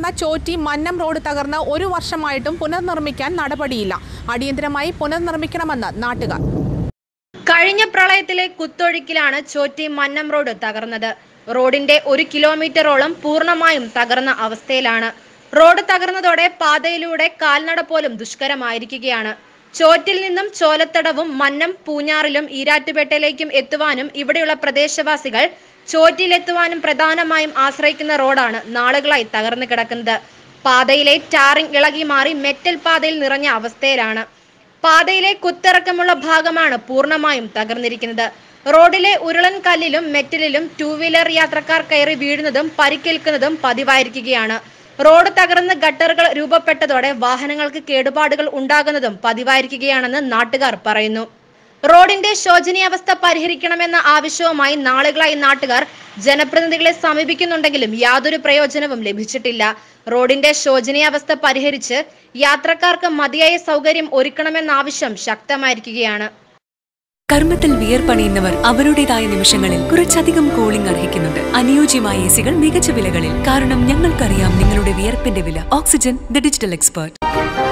ചോറ്റി Mannam road തകർന്ന് ഒരു വർഷമായിട്ടും പുനർനിർമ്മിക്കാൻ നടപടിയില്ല അടിയന്തരമായി പുനർനിർമ്മിക്കണമെന്ന് നാട്ടുകാർ കഴിഞ്ഞ പ്രളയത്തിലെ കുത്തൊഴുക്കിലാണ് ചോറ്റി മന്നം റോഡ് തകർന്നത് റോഡിന്റെ ഒരു കിലോമീറ്ററോളം പൂർണ്ണമായും തകർന്ന അവസ്ഥയിലാണ് റോഡ് തകർന്നതോടെ പാതയിലൂടെ കാൽനട പോലും ദുഷ്കരമായിരിക്കുകയാണ് ചോറ്റിൽ നിന്നും ചോലത്തടവും മന്നം പൂഞ്ഞാറിലും ഈരാറ്റുപേട്ടയിലേക്കും എത്തുവാനും ഇവിടെയുള്ള പ്രദേശവാസികൾ ചോറ്റിലെത്തുവാനും പ്രധാനമായും ആശ്രയിക്കുന്ന റോഡാണ് നാളുകളായി തകർന്നു കിടക്കുന്നത് പാതയിലെ ടാറിംഗ് ഇളകി മാറി മെറ്റൽ പാതയിൽ നിറഞ്ഞ അവസ്ഥയിലാണ് പാതയിലെ കുത്തിറക്കമുള്ള ഭാഗമാണ് പൂർണ്ണമായും തകർന്നിരിക്കുന്നത് റോഡിലെ ഉരുളൻ കല്ലിലും മെറ്റലിലും ടൂ വീലർ യാത്രക്കാർ കയറി വീഴുന്നതും പരിക്കേൽക്കുന്നതും പതിവായിരിക്കുകയാണ് റോഡ് തകർന്ന് ഗട്ടറുകൾ രൂപപ്പെട്ടതോടെ വാഹനങ്ങൾക്ക് കേടുപാടുകൾ ഉണ്ടാകുന്നതും പതിവായിരിക്കുകയാണെന്ന് നാട്ടുകാർ പറയുന്നു റോഡിന്റെ ശോചനീയാവസ്ഥ പരിഹരിക്കണമെന്ന ആവശ്യവുമായി നാളുകളായി നാട്ടുകാർ ജനപ്രതിനിധികളെ സമീപിക്കുന്നുണ്ടെങ്കിലും യാതൊരു പ്രയോജനവും ലഭിച്ചിട്ടില്ല റോഡിന്റെ ശോചനീയാവസ്ഥ പരിഹരിച്ച് യാത്രക്കാർക്ക് മതിയായ സൗകര്യം ഒരുക്കണമെന്ന ആവശ്യം ശക്തമായിരിക്കുകയാണ് കർമ്മത്തിൽ വിയർപ്പണിയുന്നവർ അവരുടേതായ നിമിഷങ്ങളിൽ കുറച്ചധികം കൂളിംഗ് അർഹിക്കുന്നുണ്ട് അനുയോജ്യമായ എ സികൾ മികച്ച വിലകളിൽ കാരണം ഞങ്ങൾക്കറിയാം നിങ്ങളുടെ വിയർപ്പിന്റെ വില ഓക്സിജൻ ദ ഡിജിറ്റൽ എക്സ്പേർട്ട്